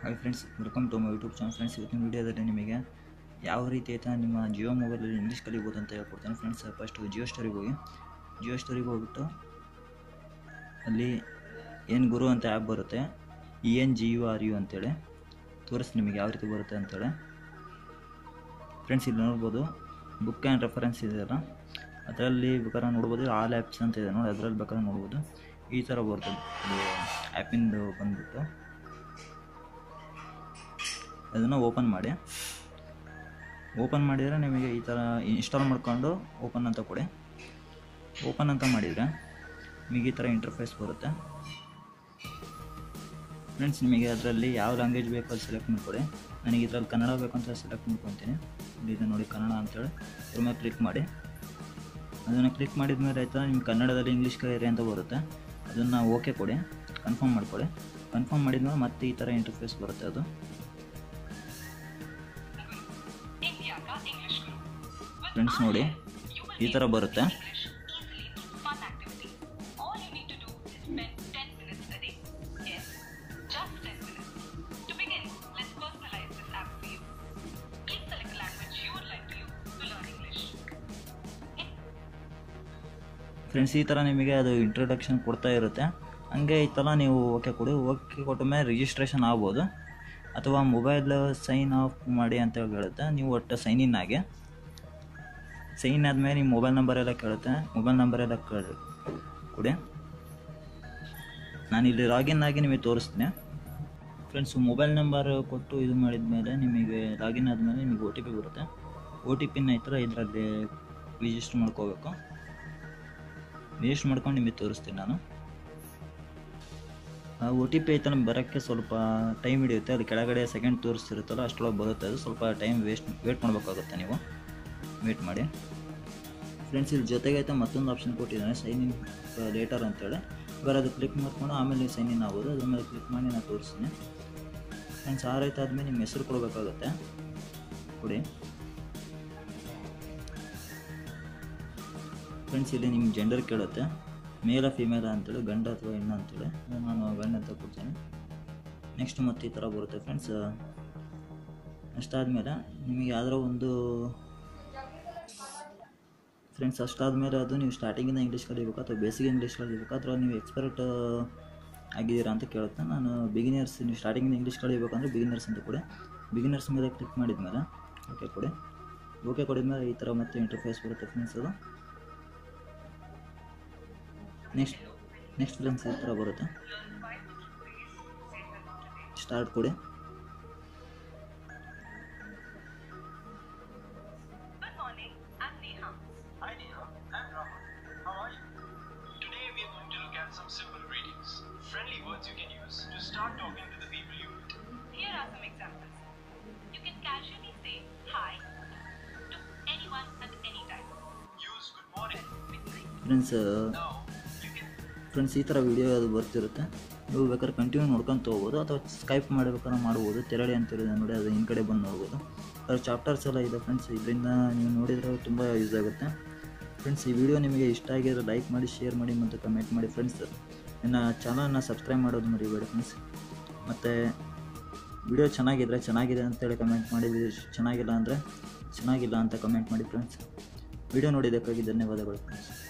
Hi friends welcome to my YouTube channel friends ಇವತ್ತಿನ ವೀಡಿಯೋದಲ್ಲಿ ನಿಮಗೆ ಯಾವ ರೀತಿ ಆಯ್ತಾ ನಿಮ್ಮ ಜಿಯೋ ಮೊಬೈಲಲ್ಲಿ ಇಂಗ್ಲೀಷ್ ಕಲಿಬೋದು ಅಂತ ಹೇಳ್ಕೊಡ್ತೇನೆ ಫ್ರೆಂಡ್ಸ್ ಫಸ್ಟು ಜಿಯೋ ಸ್ಟೋರಿಗೆ ಹೋಗಿ ಜಿಯೋ ಸ್ಟೋರಿಗೆ ಹೋಗ್ಬಿಟ್ಟು ಅಲ್ಲಿ ಏನು ಗುರು ಅಂತ ಆ್ಯಪ್ ಬರುತ್ತೆ E N G U R U ಅಂತೇಳಿ ತೋರಿಸಿ ನಿಮಗೆ ಯಾವ ರೀತಿ ಬರುತ್ತೆ ಅಂತೇಳಿ ಫ್ರೆಂಡ್ಸ್ ಇಲ್ಲಿ ನೋಡ್ಬೋದು ಬುಕ್ ಆ್ಯಂಡ್ ರೆಫರೆನ್ಸ್ ಇದೆಯಲ್ಲ ಅದರಲ್ಲಿ ಬೇಕಾದ್ರೆ ನೋಡ್ಬೋದು ಆಲ್ ಆ್ಯಪ್ಸ್ ಅಂತ ಇದೆ ನೋಡಿ ಅದರಲ್ಲಿ ಬೇಕಾದ್ರೆ ನೋಡ್ಬೋದು ಈ ಥರ ಬರ್ತದೆ ಇದು ಆ್ಯಪಿಂದು ಬಂದ್ಬಿಟ್ಟು ಅದನ್ನು ಓಪನ್ ಮಾಡಿ ಓಪನ್ ಮಾಡಿದರೆ ನಿಮಗೆ ಈ ಥರ ಇನ್ಸ್ಟಾಲ್ ಮಾಡ್ಕೊಂಡು ಓಪನ್ ಅಂತ ಕೊಡಿ ಓಪನ್ ಅಂತ ಮಾಡಿದರೆ ನಿಮಗೆ ಈ ಥರ ಇಂಟರ್ಫೇಸ್ ಬರುತ್ತೆ ಫ್ರೆಂಡ್ಸ್ ನಿಮಗೆ ಅದರಲ್ಲಿ ಯಾವ ಲ್ಯಾಂಗ್ವೇಜ್ ಬೇಕು ಅದು ಸೆಲೆಕ್ಟ್ ಮಾಡ್ಕೊಡಿ ನನಗೆ ಇದರಲ್ಲಿ ಕನ್ನಡ ಬೇಕಂತ ಸೆಲೆಕ್ಟ್ ಮಾಡ್ಕೊತೀನಿ ಇಲ್ಲಿ ಇದೆ ನೋಡಿ ಕನ್ನಡ ಅಂತೇಳಿ ಅದ್ರ ಮೇಲೆ ಕ್ಲಿಕ್ ಮಾಡಿ ಅದನ್ನು ಕ್ಲಿಕ್ ಮಾಡಿದ ಮೇಲೆ ಆಯ್ತಾ ನಿಮ್ಗೆ ಕನ್ನಡದಲ್ಲಿ ಇಂಗ್ಲೀಷ್ ಕಲಿಯಿರಿ ಅಂತ ಬರುತ್ತೆ ಅದನ್ನು ಓಕೆ ಕೊಡಿ ಕನ್ಫರ್ಮ್ ಮಾಡ್ಕೊಳ್ಳಿ ಕನ್ಫರ್ಮ್ ಮಾಡಿದ್ಮೇಲೆ ಮತ್ತೆ ಈ ಥರ ಇಂಟರ್ಫೇಸ್ ಬರುತ್ತೆ ಅದು इंडिया का इंग्लिश ग्रुप ಫ್ರೆಂಡ್ಸ್ ನೋಡಿ ಈ ಥರ ಬರುತ್ತೆ English easily through fun activity. All you need to do is spend 10 minutes a day. Yes, just 10 minutes. To begin, let's personalize this app for you. Please select a language you would like to use to learn English. Friends ಈ ಥರ ನಿಮಗೆ ಅದು introduction ಕೊಡ್ತಾ ಇರುತ್ತೆ ಹಂಗೆ ಈ ಥರ ನೀವು ಓಕೆ ಕೊಡಿ ಓಕೆ ಕೊಟ್ಟ ಮೇಲೆ ರಿಜಿಸ್ಟ್ರೇಷನ್ ಆಗ್ಬೋದು ಅಥವಾ ಮೊಬೈಲ್ ಸೈನ್ ಆಫ್ ಮಾಡಿ ಅಂತ ಹೇಳಿ ಹೇಳುತ್ತೆ ನೀವು ಒಟ್ಟು ಸೈನ್ ಇನ್ ಆಗಿ ಸೈನ್ ಆದಮೇಲೆ ನಿಮ್ಮ ಮೊಬೈಲ್ ನಂಬರ್ ಎಲ್ಲ ಕೇಳುತ್ತೆ ಮೊಬೈಲ್ ನಂಬರ್ ಎಲ್ಲ ಕೇಳಿ ಕೊಡಿ ನಾನು ಇಲ್ಲಿ ಲಾಗಿನ್ ಆಗಿ ನಿಮಗೆ ತೋರಿಸ್ತೀನಿ ಫ್ರೆಂಡ್ಸ್ ಮೊಬೈಲ್ ನಂಬರ್ ಕೊಟ್ಟು ಇದು ಮಾಡಿದ ಮೇಲೆ ನಿಮಗೆ ಲಾಗಿನ್ ಆದಮೇಲೆ ನಿಮಗೆ ಒ ಟಿ ಪಿ ಬರುತ್ತೆ ಒ ಟಿ ಪಿನ ಈ ಥರ ಇದರಲ್ಲಿ ರಿಜಿಸ್ಟರ್ ಮಾಡ್ಕೋಬೇಕು ರಿಜಿಸ್ಟರ್ ಮಾಡ್ಕೊಂಡು ನಿಮಗೆ ತೋರಿಸ್ತೀನಿ ನಾನು ಆ ಒ ಟಿ ಪಿ ಐತೆ ನಮ್ಗೆ ಬರೋಕ್ಕೆ ಸ್ವಲ್ಪ ಟೈಮ್ ಹಿಡಿಯುತ್ತೆ ಅದು ಕೆಳಗಡೆ ಸೆಕೆಂಡ್ ತೋರಿಸ್ತಿರುತ್ತಲ್ಲ ಅಷ್ಟರೊಳಗೆ ಬರುತ್ತೆ ಅದು ಸ್ವಲ್ಪ ಟೈಮ್ ವೇಸ್ಟ್ ವೇಟ್ ಮಾಡಬೇಕಾಗುತ್ತೆ ನೀವು ವೇಟ್ ಮಾಡಿ ಫ್ರೆಂಡ್ಸ್ ಇದ್ರ ಜೊತೆಗೆ ಐತೆ ಮತ್ತೊಂದು ಆಪ್ಷನ್ ಕೊಟ್ಟಿದ್ದಾನೆ ಸೈನ್ ಇನ್ ಲೇಟರ್ ಅಂತೇಳಿ ಇವಾಗ ಅದು ಕ್ಲಿಕ್ ಮಾಡ್ಕೊಂಡು ಆಮೇಲೆ ನೀವು ಸೈನ್ ಇನ್ ಆಗೋದು ಅದ್ರ ಮೇಲೆ ಕ್ಲಿಕ್ ಮಾಡಿ ನಾನು ತೋರಿಸ್ತೀನಿ ಫ್ರೆಂಡ್ಸ್ ಆ ರೈತ ಆದಮೇಲೆ ನಿಮ್ಮ ಹೆಸರು ಕೊಡಬೇಕಾಗುತ್ತೆ ಕೊಡಿ ಫ್ರೆಂಡ್ಸ್ ಇಲ್ಲಿ ನಿಮ್ಮ ಜೆಂಡರ್ ಕೇಳುತ್ತೆ ಮೇಲ ಫಿಮೇಲ ಅಂತೇಳಿ ಗಂಡ ಅಥವಾ ಹೆಣ್ಣು ಅಂತೇಳಿ ನಾನು ಗಂಡ ಅಂತ ಕೊಡ್ತೀನಿ ನೆಕ್ಸ್ಟ್ ಮತ್ತೆ ಈ ಥರ ಬರುತ್ತೆ ಫ್ರೆಂಡ್ಸ್ ಅಷ್ಟಾದಮೇಲೆ ನಿಮಗೆ ಯಾವುದೋ ಒಂದು ಫ್ರೆಂಡ್ಸ್ ಅಷ್ಟಾದಮೇಲೆ ಅದು ನೀವು ಸ್ಟಾರ್ಟಿಂಗಿಂದ ಇಂಗ್ಲೀಷ್ ಕಲಿಬೇಕು ಅಥವಾ ಬೇಸಿಕ್ ಇಂಗ್ಲೀಷ್ ಕಲಿಬೇಕು ಅಥವಾ ನೀವು ಎಕ್ಸ್ಪರ್ಟ್ ಆಗಿದ್ದೀರಾ ಅಂತ ಕೇಳುತ್ತೆ ನಾನು ಬಿಗಿನರ್ಸ್ ನೀವು ಸ್ಟಾರ್ಟಿಂಗಿಂದ ಇಂಗ್ಲೀಷ್ ಕಲಿಬೇಕಂದ್ರೆ ಬಿಗಿನರ್ಸ್ ಅಂತ ಕೊಡಿ ಬಿಗಿನರ್ಸ್ ಮೇಲೆ ಕ್ಲಿಕ್ ಮಾಡಿದ್ಮೇಲೆ ಓಕೆ ಕೊಡಿ ಓಕೆ ಕೊಡಿದ್ಮೇಲೆ ಈ ಥರ ಮತ್ತೆ ಇಂಟರ್ಫೇಸ್ ಬರುತ್ತೆ ಫ್ರೆಂಡ್ಸ್ ಅದು ನೆಕ್ಸ್ಟ್ ನೆಕ್ಸ್ಟ್ ಫ್ರೆಂಡ್ಸ್ ಈ ಥರ ಬರುತ್ತೆ ಸ್ಟಾರ್ಟ್ ಕೊಡಿ Good morning, I'm Neha. Hi Neha, I'm Rahul. How are you? Today we are going to look at some simple greetings, friendly words you can use to start talking to the people you meet. Here are some examples. You can casually say hi to anyone at any time. Use good morning. Friends Now you can friends ಈ ಥರ video ಅದು ಬರ್ತಿರುತ್ತೆ ನೀವು ಬೇಕಾದ್ರೆ continue ನೋಡ್ಕೊಂತ ಹೋಗ್ಬೋದು ಅಥವಾ Skype ಮಾಡಬೇಕಾದ್ರೆ ಮಾಡ್ಬೋದು ತೆರಳಿ ಅಂತಿರೋದು ನೋಡಿ ಅದು ಹಿಂದ್ಗಡೆ ಬಂದು ನೋಡ್ಬೋದು ಅದ್ರ ಚಾಪ್ಟರ್ಸ್ ಎಲ್ಲ ಇದೆ ಫ್ರೆಂಡ್ಸ್ ಇದರಿಂದ ನೀವು ನೋಡಿದರೆ ತುಂಬ ಯೂಸ್ ಆಗುತ್ತೆ ಫ್ರೆಂಡ್ಸ್ ಈ ವಿಡಿಯೋ ನಿಮಗೆ ಇಷ್ಟ ಆಗಿದ್ರೆ ಲೈಕ್ ಮಾಡಿ ಶೇರ್ ಮಾಡಿ ಮತ್ತು ಕಮೆಂಟ್ ಮಾಡಿ ಫ್ರೆಂಡ್ಸ್ ನನ್ನ ಚಾನಲ್ನ ಸಬ್ಸ್ಕ್ರೈಬ್ ಮಾಡೋದು ಮರಿಬೇಡಿ ಫ್ರೆಂಡ್ಸ್ ಮತ್ತು ವಿಡಿಯೋ ಚೆನ್ನಾಗಿದ್ರೆ ಚೆನ್ನಾಗಿದೆ ಅಂತೇಳಿ ಕಮೆಂಟ್ ಮಾಡಿ ಚೆನ್ನಾಗಿಲ್ಲ ಅಂದರೆ ಚೆನ್ನಾಗಿಲ್ಲ ಅಂತ ಕಮೆಂಟ್ ಮಾಡಿ ಫ್ರೆಂಡ್ಸ್ ವಿಡಿಯೋ ನೋಡಿದ್ದಕ್ಕಾಗಿ ಧನ್ಯವಾದಗಳು ಫ್ರೆಂಡ್ಸ್